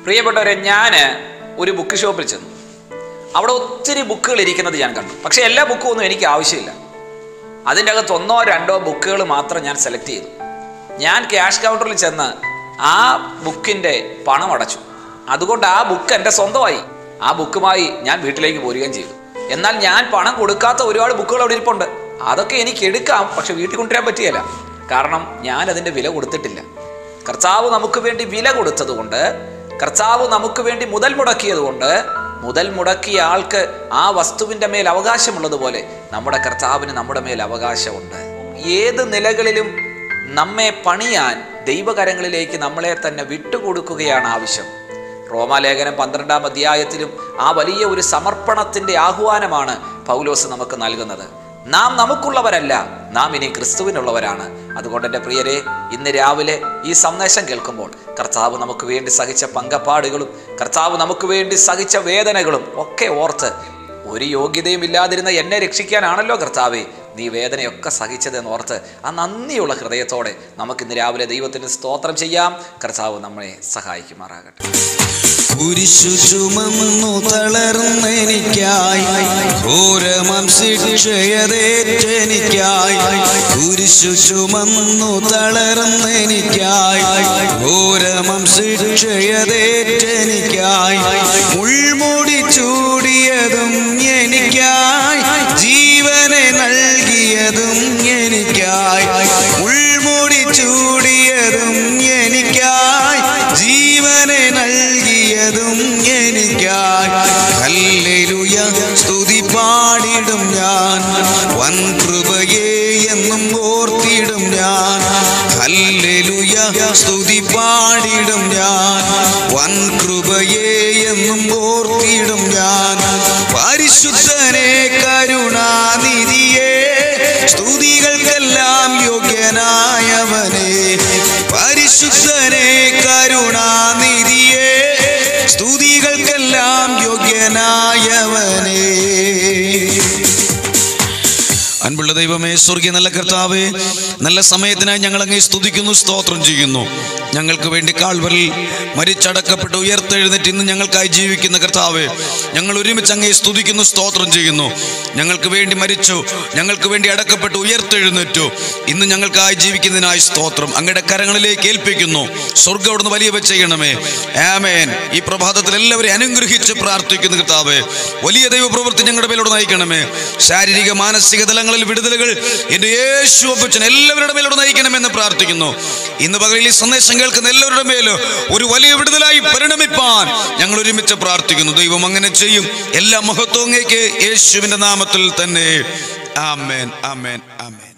പ്രിയപ്പെട്ടവരെ ഞാൻ ഒരു ബുക്ക് ഷോപ്പിൽ ചെന്നു അവിടെ ഒത്തിരി ബുക്കുകൾ ഇരിക്കുന്നത് ഞാൻ കണ്ടു പക്ഷേ എല്ലാ ബുക്കും ഒന്നും എനിക്ക് ആവശ്യമില്ല അതിൻ്റെ അകത്ത് ഒന്നോ രണ്ടോ ബുക്കുകൾ മാത്രം ഞാൻ സെലക്ട് ചെയ്തു ഞാൻ ക്യാഷ് കൗണ്ടറിൽ ചെന്ന് ആ ബുക്കിൻ്റെ പണം അടച്ചു അതുകൊണ്ട് ആ ബുക്ക് എൻ്റെ സ്വന്തമായി ആ ബുക്കുമായി ഞാൻ വീട്ടിലേക്ക് പോരുകയും ചെയ്തു എന്നാൽ ഞാൻ പണം കൊടുക്കാത്ത ഒരുപാട് ബുക്കുകൾ അവിടെ ഇരിപ്പുണ്ട് അതൊക്കെ എനിക്ക് എടുക്കാം പക്ഷെ വീട്ടിൽ കൊണ്ടുവരാൻ പറ്റിയല്ല കാരണം ഞാൻ അതിൻ്റെ വില കൊടുത്തിട്ടില്ല കർത്താവ് നമുക്ക് വേണ്ടി വില കൊടുത്തതുകൊണ്ട് കർത്താവ് നമുക്ക് വേണ്ടി മുതൽ മുടക്കിയതുകൊണ്ട് മുതൽ മുടക്കിയ ആൾക്ക് ആ വസ്തുവിൻ്റെ മേൽ അവകാശമുള്ളതുപോലെ നമ്മുടെ കർത്താവിന് നമ്മുടെ മേൽ അവകാശമുണ്ട് ഏത് നിലകളിലും നമ്മെ പണിയാൻ ദൈവകരങ്ങളിലേക്ക് നമ്മളെ തന്നെ വിട്ടുകൊടുക്കുകയാണ് ആവശ്യം റോമാലേഖനം പന്ത്രണ്ടാം അധ്യായത്തിലും ആ വലിയ ഒരു സമർപ്പണത്തിൻ്റെ ആഹ്വാനമാണ് പൗലോസ് നമുക്ക് നൽകുന്നത് നാം നമുക്കുള്ളവരല്ല നാം ഇനി ക്രിസ്തുവിനുള്ളവരാണ് അതുകൊണ്ട് എൻ്റെ പ്രിയരെ ഇന്ന് രാവിലെ ഈ സന്ദേശം കേൾക്കുമ്പോൾ കർത്താവ് നമുക്ക് വേണ്ടി സഹിച്ച പങ്കപ്പാടുകളും കർത്താവ് നമുക്ക് വേണ്ടി സഹിച്ച വേദനകളും ഒക്കെ ഓർത്ത് ഒരു യോഗ്യതയും ഇല്ലാതിരുന്ന എന്നെ രക്ഷിക്കാനാണല്ലോ കർത്താവേ നീ വേദനയൊക്കെ സഹിച്ചതെന്ന് ഓർത്ത് ആ നന്ദിയുള്ള ഹൃദയത്തോടെ നമുക്ക് ഇന്ന് രാവിലെ ദൈവത്തിന് സ്തോത്രം ചെയ്യാം കർത്താവ് നമ്മളെ സഹായിക്കുമാറാകട്ടെ കുരിശു ചുമന്നു തളർന്നെനിക്കായി ഘോരമം ശിക്ഷയതേറ്റെനിക്കായി കുരിശു ചുമന്നു തളർന്നെനിക്കായി ഘോരമം ശിക്ഷയതേറ്റെനിക്കായി മുൾമുടി ചൂടിയതും എനിക്കായി ജീവനെ നൽകിയതും എനിക്കായി മുൾമുടി ചൂടിയതും എനിക്കായി ജീവനെ നൽകിയതും എനിക്കായി ഹല്ലേലൂയ സ്തുതി പാടിടും ഞാൻ വൻ കൃപയെ എന്നും ഓർത്തിടും ഞാൻ ഹല്ലേലൂയ സ്തുതി പാടിടും ഞാൻ വൻ കൃപയെ എന്നും ഓർത്തിടും ഞാൻ പരിശുദ്ധനെ കരുണാനിധിയെ സ്തുതികൾക്കെല്ലാം യോഗ്യനായവനെ പരിശുദ്ധനെ കരുണാനിധിയെ സ്തുതികൾക്കെല്ലാം യോഗ്യനായവനെ അൻപുള്ള ദൈവമേ സ്വർഗീയ നല്ല കർത്താവേ നല്ല സമയത്തിനായി ഞങ്ങൾ അങ്ങേ സ്തുതിക്കുന്നു സ്തോത്രം ചെയ്യുന്നു ഞങ്ങൾക്ക് വേണ്ടി കാൽവരിൽ മരിച്ചടക്കപ്പെട്ട് ഉയർത്തെഴുന്നേറ്റ് ഇന്ന് ഞങ്ങൾക്കായി ജീവിക്കുന്ന കർത്താവേ ഞങ്ങൾ ഒരുമിച്ച് അങ്ങേ സ്തുതിക്കുന്നു സ്തോത്രം ചെയ്യുന്നു ഞങ്ങൾക്ക് വേണ്ടി മരിച്ചു ഞങ്ങൾക്ക് വേണ്ടി അടക്കപ്പെട്ട് ഉയർത്തെഴുന്നേറ്റു ഇന്ന് ഞങ്ങൾക്കായി ജീവിക്കുന്നതിനായി സ്തോത്രം അങ്ങയുടെ കരങ്ങളിലേക്ക് ഏൽപ്പിക്കുന്നു സ്വർഗ്ഗം അവിടുന്ന് വലിയവ ചെയ്യണമേ ആമേൻ ഈ പ്രഭാതത്തിൽ എല്ലാവരെയും അനുഗ്രഹിച്ച് പ്രാർത്ഥിക്കുന്നു കർത്താവേ വലിയ ദൈവപ്രവൃത്തി ഞങ്ങളുടെ മേലോട് നയിക്കണമേ ശാരീരിക മാനസിക തലങ്ങളിൽ വിടുതലുകൾ എൻ്റെ യേശു അപ്പച്ചൻ എല്ലാവരുടെ മേലോട് നയിക്കണമെന്ന് പ്രാർത്ഥിക്കുന്നു ഇന്ന് പകലിൽ ഈ സന്ദേശം കേൾക്കുന്ന എല്ലാവരുടെ മേലും ഒരു വലിയ വിടുതലായി പരിണമിപ്പാൻ ഞങ്ങൾ ഒരുമിച്ച് പ്രാർത്ഥിക്കുന്നു ദൈവം അങ്ങനെ ചെയ്യും എല്ലാ മഹത്വങ്ങേക്ക് യേശുവിൻ്റെ നാമത്തിൽ തന്നെ ആമേൻ ആമേൻ ആമേൻ